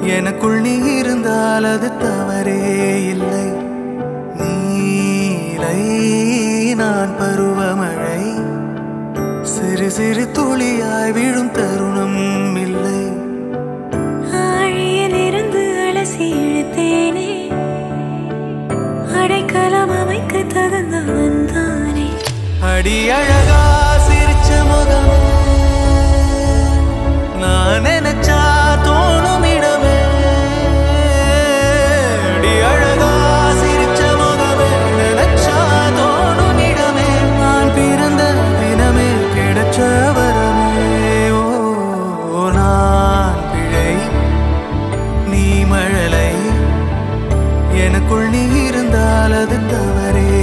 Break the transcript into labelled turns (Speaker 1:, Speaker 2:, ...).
Speaker 1: எனக்குள் நீ இருந்தால் அது தவறே இல்லை நீலை நான் பருவமழை சிறு சிறு துளியாய் விழும் தருணம் இல்லை
Speaker 2: ஆழியில் இருந்து அலசி இழுத்தேனே அடைக்கலம் அமைக்க தகுந்தவன் தானே
Speaker 1: அடி அழகா சிரிச்ச முகம் நான் நினைச்சா தோணும் இடமே அடி அழகா சிரிச்ச முகமே நினைச்சா தோணும் இடமே நான் பிறந்த தினமே கிடைச்ச வரமே ஓ நான் பிழை நீ மழலை எனக்குள் நீ இருந்தால் அது தவறே